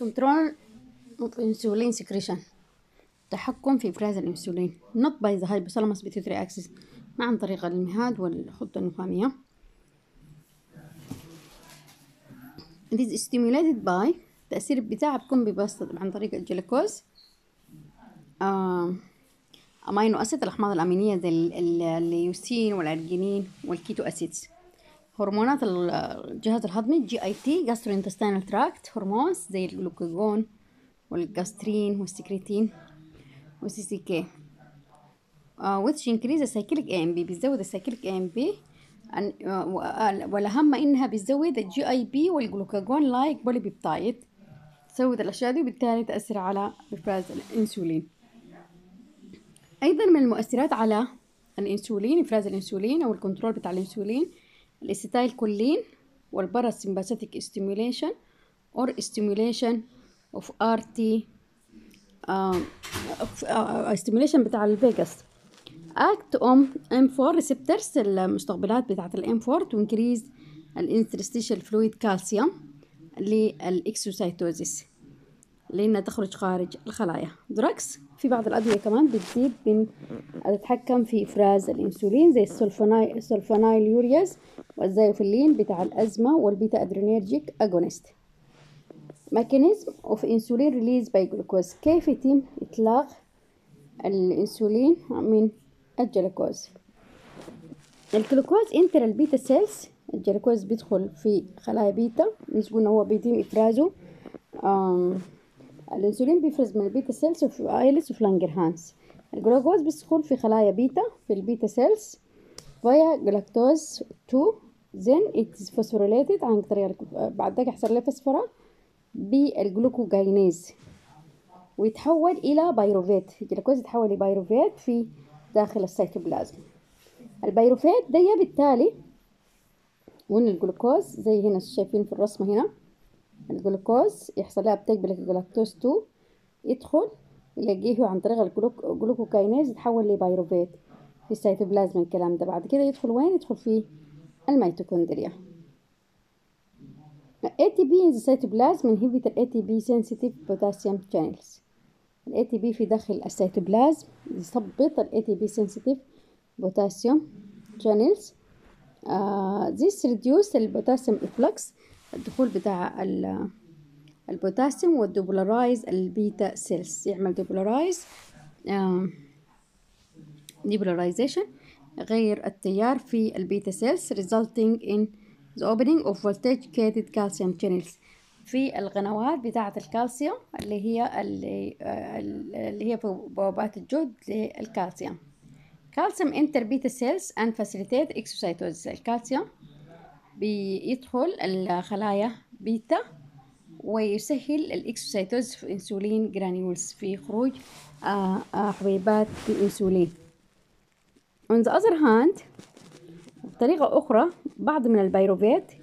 control of insulin secretion تحكم في إفراز الأنسولين not by the hypothalamus pituitary axis ما عن طريق المهاد والخطة النخامية it is stimulated by التأثير بتاعها بيكون ببساطة عن طريق الجلوكوز آه أمينو أسيد الأحماض الأمينية زي الليوسين والأرجينين والكيتو أسيدز هرمونات الجهاز الهضمي جي اي تي جاستروانتستينال تراكت هرمونز زي الجلوكاجون والجاسترين والسكريتين والسي سي كي which increase السايكليك اي ام بي بيزود السايكليك اي ام بي والأهم إنها بتزود الجي اي بي والجلوكاجون لايك بولي بيبتايد تزود الأشياء دي وبالتالي تأثر على إفراز الأنسولين أيضا من المؤثرات على الأنسولين إفراز الأنسولين أو الكنترول بتاع الأنسولين الإستيتايل كولين والباراسمباثيك ستيموليشن or stimulation of RT uh, stimulation بتاع الفيجاس act on M4 receptors المستقبلات بتاعة الام 4 to increase الانترستيشال فلويد كالسيوم للإكسوسايتوزيس لأنها تخرج خارج الخلايا دراكس في بعض الأدوية كمان بتزيد من تتحكم في إفراز الأنسولين زي السلفونايل السلفونايل يورياز والزيوفيلين بتاع الأزمة والبيتا أدرينيرجيك أجونست ميكانيزم اوف انسولين ريليز باي جلوكوز كيف يتم إطلاق الأنسولين من الجلوكوز الجلوكوز انتر البيتا سيلز الجلوكوز بيدخل في خلايا بيتا نسبة هو بيتم إفرازه الأنسولين بيفرز من البيتا سيلز وفي آيلس وفي لانجرهانز الجلوكوز بيدخل في خلايا بيتا في البيتا سيلز via galactose 2 then it is phosphorylated عن طريق بعد ذلك يحصل له فسفرة بالجلوكوجينيز ويتحول إلى بايروفيت الجلوكوز يتحول لبايروفيت في داخل السيتوبلازم البايروفيت ده بالتالي وإن الجلوكوز زي هنا شايفين في الرسمة هنا الجلوكوز يحصل لها ابتيك بالجلاكتوز 2 يدخل يلاقيه عن طريق الجلوكوكاينيز يتحول لبايروفيت في السيتوبلازم الكلام ده بعد كده يدخل وين يدخل في الميتوكوندريا ATP in the cytoplasm inhibit ال ATP sensitive potassium channels ال ATP في داخل السيتوبلازم يثبط ال ATP sensitive potassium channels uh, this reduce البوتاسيوم efflux الدخول بتاع البوتاسيوم والدوبولارايز البيتا سيلز يعمل دوبولارايز ديبولاريزيشن غير التيار في البيتا سيلز resulting in the opening of voltage gated calcium channels في القنوات بتاعة الكالسيوم اللي هي اللي, اللي هي بوابات الجهد للكالسيوم calcium enter beta cells and facilitate exocytosis الكالسيوم بيدخل الخلايا بيتا ويسهل الاكسوسايتوز في انسولين جرانيولز في خروج حبيبات الانسولين on the other hand بطريقة أخرى بعض من البيروفيت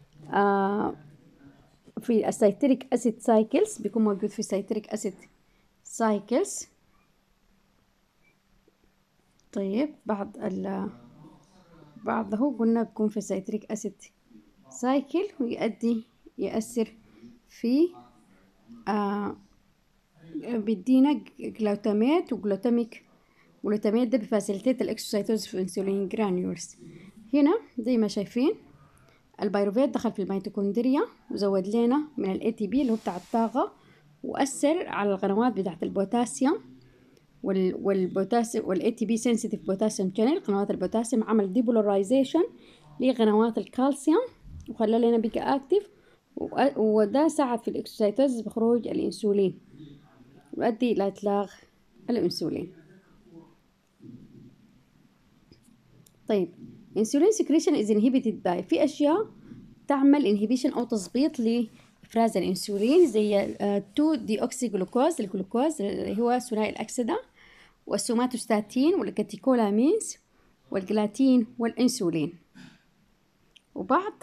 في السيتريك أسيد سايكلز بيكون موجود في السيتريك أسيد سايكلز طيب بعض ال بعضه قلنا بيكون في سيتريك أسيد سايكل ويؤدي يأثر في آه بيدينا جلوتاميت وجلوتاميك جلوتاميت ده بفاسيلتيت الاكسوسايتوز في انسولين جرانيولز هنا زي ما شايفين البيروفيت دخل في الميتوكوندريا وزود لنا من الاي تي بي اللي هو بتاع الطاقة وأثر على القنوات بتاعت البوتاسيوم والبوتاسيوم والاي تي بي سنسيتيف بوتاسيوم شانل قنوات البوتاسيوم عمل ديبولاريزيشن لقنوات الكالسيوم وخلى لنا بيكا اكتف وده ساعد في الاكسوسايتوز بخروج الانسولين ويؤدي الى اطلاق الانسولين طيب انسولين سكريشن از انهبيتد باي في اشياء تعمل انهبيشن او تظبيط لافراز الانسولين زي 2 دي اوكسي جلوكوز الجلوكوز اللي هو ثنائي الاكسده والسوماتوستاتين والكاتيكولامينز والجلاتين والانسولين وبعض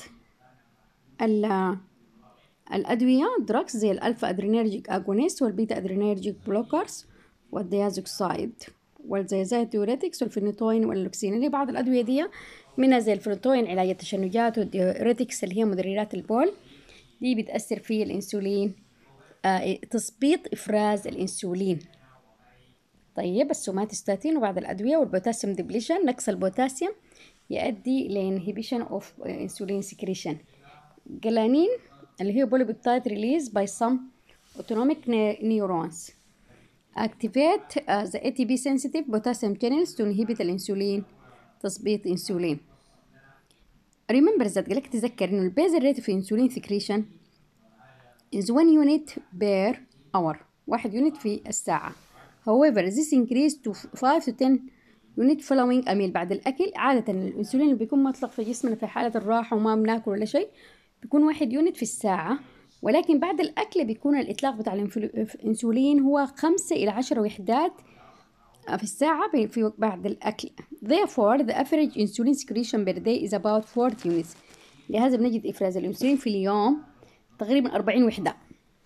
الأدوية دراكس زي الألفا أدرينيرجيك أجونيست والبيتا أدرينيرجيك بلوكرز والديازوكسايد والزيازات ديوريتكس والفينيتوين واللوكسين اللي بعض الأدوية دي منها زي الفينيتوين علاج التشنجات والديوريتكس اللي هي مدررات البول دي بتأثر في الأنسولين آه تثبيط افراز الانسولين طيب السوماتوستاتين وبعض الادويه والبوتاسيوم ديبليشن نقص البوتاسيوم يؤدي لانهبيشن اوف انسولين سكريشن جلانين اللي هي بوليبيبتايد ريليز باي سم autonomic neurons activate uh, the ATP sensitive potassium channels to inhibit الانسولين تثبيط انسولين remember that قالك تذكر انه البيزل rate of insulin secretion is 1 unit per hour واحد يونت في الساعة however this increase to 5 to 10 unit following a meal بعد الأكل عادة الأنسولين اللي بيكون مطلق في جسمنا في حالة الراحة وما بناكل ولا شيء بيكون واحد يونت في الساعة ولكن بعد الأكل بيكون الإطلاق بتاع الأنسولين هو خمسة إلى عشرة وحدات في الساعة في بعد الأكل therefore the average insulin secretion per day is about 40 units لهذا بنجد إفراز الأنسولين في اليوم تقريبا 40 وحدة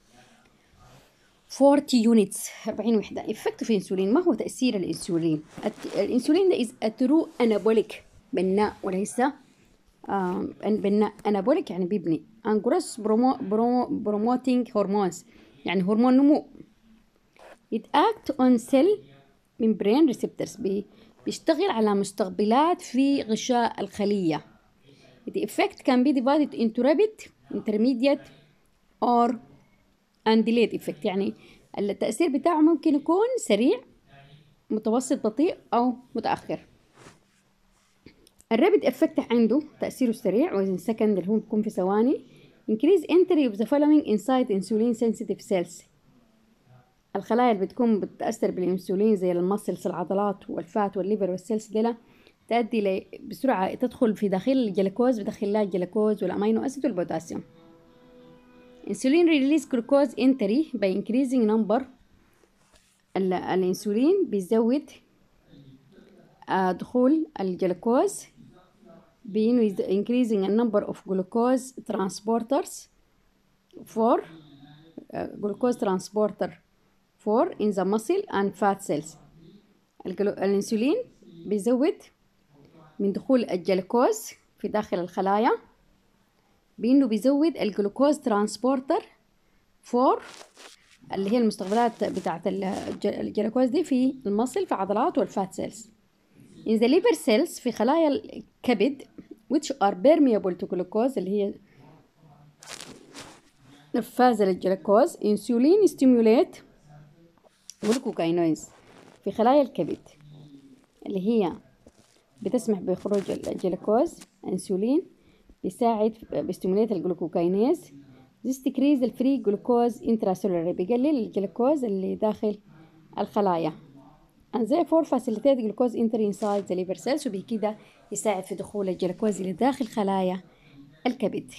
40 units 40 وحدة effect of insulin ما هو تأثير الأنسولين الأنسولين ده is a true anabolic بناء وليس بناء انابوليك يعني بيبني انجروس برومو برومو بروموتينج هرمونز يعني هرمون نمو it act on cell membrane receptors بي بيشتغل على مستقبلات في غشاء الخلية the effect can be divided into rapid intermediate or and delayed effect يعني التأثير بتاعه ممكن يكون سريع متوسط بطيء أو متأخر الرابد افكت عنده تأثيره السريع وزن سكند اللي هو بيكون في ثواني increase entry of the following inside insulin sensitive cells الخلايا اللي بتكون بتأثر بالإنسولين زي المسلس العضلات والفات والليفر والسيلز ديلا تؤدي بسرعة تدخل في داخل الجلوكوز بدخل لها الجلوكوز والأمينو أسيد والبوتاسيوم insulin release glucose entry by increasing number الانسولين بيزود دخول الجلوكوز being with increasing a number of glucose transporters for uh, glucose transporter for in the muscle and fat cells الانسولين بيزود من دخول الجلوكوز في داخل الخلايا بانه بيزود الجلوكوز ترانسبورتر فور اللي هي المستقبلات بتاعت الجلوكوز دي في المصل في عضلات والفات سيلز in the liver cells في خلايا الكبد which are permeable to glucose اللي هي نفاذة للجلوكوز insulin stimulate glucokinase في خلايا الكبد اللي هي بتسمح بخروج الجلوكوز انسولين بيساعد بستيموليت الجلوكوكاينيز this decrease الفري جلوكوز intracellular بيقلل الجلوكوز اللي داخل الخلايا and therefore facilitate glucose entry inside the liver cells وبكده يساعد في دخول الجلوكوز إلى داخل خلايا الكبد.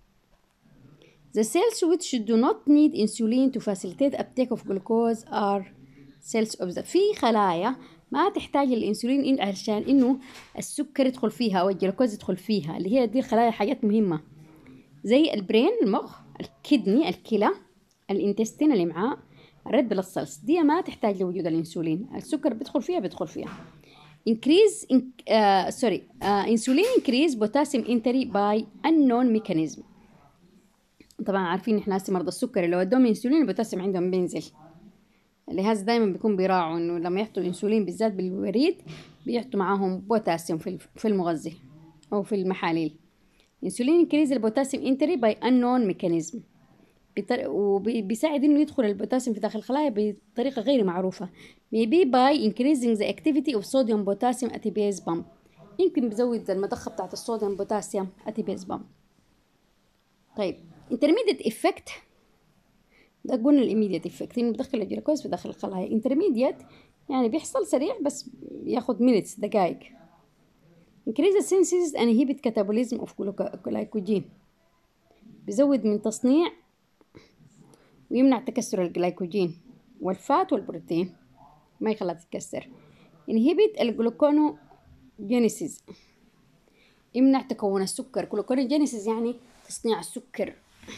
The cells which do not need insulin to facilitate uptake of glucose are cells of the في خلايا ما تحتاج الانسولين إن عشان انه السكر يدخل فيها او الجلوكوز يدخل فيها اللي هي دي الخلايا حاجات مهمة زي البرين المخ الكدني الكلى الانتستين الامعاء الريد بلاد سيلز دي ما تحتاج لوجود الانسولين السكر بيدخل فيها بيدخل فيها increase in, uh, sorry uh, insulin increase potassium entry by unknown mechanism طبعا عارفين احنا هسه مرضى السكري لو ادوهم انسولين البوتاسيوم عندهم بينزل لهذا دايما بيكون بيراعوا انه لما يحطوا انسولين بالذات بالوريد بيحطوا معاهم بوتاسيوم في في المغذي او في المحاليل انسولين انكريز البوتاسيوم انتري باي unknown ميكانيزم وبيساعد انه يدخل البوتاسيوم في داخل الخلايا بطريقه غير معروفه maybe by increasing the activity of sodium potassium ATPase pump يمكن بزود المضخه بتاعت الصوديوم بوتاسيوم ATPase pump طيب intermediate effect ده قلنا الاميديت افكت انه بدخل الجلوكوز في داخل الخلايا انترميديت يعني بيحصل سريع بس ياخد مينتس دقائق increase the synthesis and inhibit catabolism of glycogen بيزود من تصنيع ويمنع تكسر الجلايكوجين والفات والبروتين ما يخليها تتكسر inhibit الجلوكونوجينيسيس يمنع تكون السكر جلوكونوجينيسيس يعني تصنيع السكر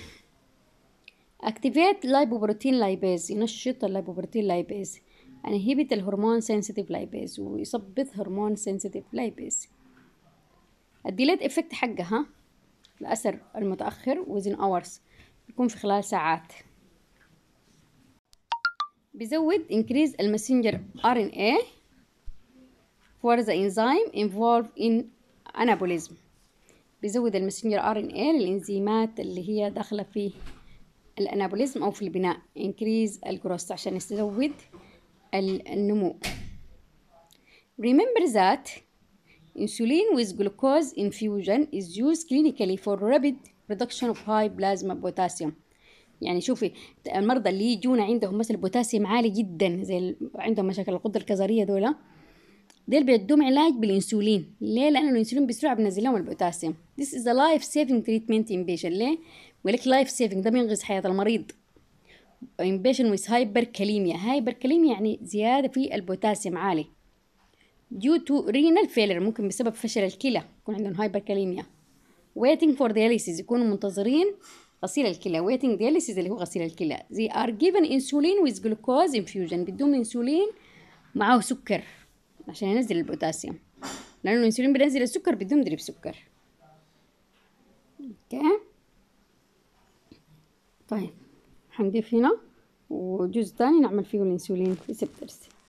activate lipoprotein lipase ينشط اللايبوبروتين لايبيز inhibit الهرمون sensitive لايبيز ويثبط هرمون sensitive لايبيز الديليت افكت حقها الأثر المتأخر within hours يكون في خلال ساعات بيزود increase المسنجر RNA for the enzyme involved in anabolism بيزود المسنجر RNA للإنزيمات اللي هي داخلة في الانابوليزم أو في البناء increase الجروس عشان يزود النمو remember that insulin with glucose infusion is used clinically for rapid production of high plasma potassium يعني شوفي المرضى اللي يجونا عندهم مثلا بوتاسيوم عالي جدا زي عندهم مشاكل الغده الكظريه دول ديل بيدوم علاج بالانسولين ليه لانه الانسولين بسرعه بينزل لهم البوتاسيوم this is a life saving treatment in patient ليه ولك life saving ده بينقذ حياه المريض in patient with hyperkalemia hyperkalemia يعني زياده في البوتاسيوم عالي due to renal failure ممكن بسبب فشل الكلى يكون عندهم hyperkalemia waiting for dialysis يكونوا منتظرين غسيل الكلى waiting dialysis اللي هو غسيل الكلى they are given insulin with glucose infusion بدهم انسولين معاه سكر عشان ينزل البوتاسيوم لانه الانسولين بينزل السكر بدون ضرب سكر اوكي طيب حنضيف هنا وجزء تاني نعمل فيه الانسولين ريسبترز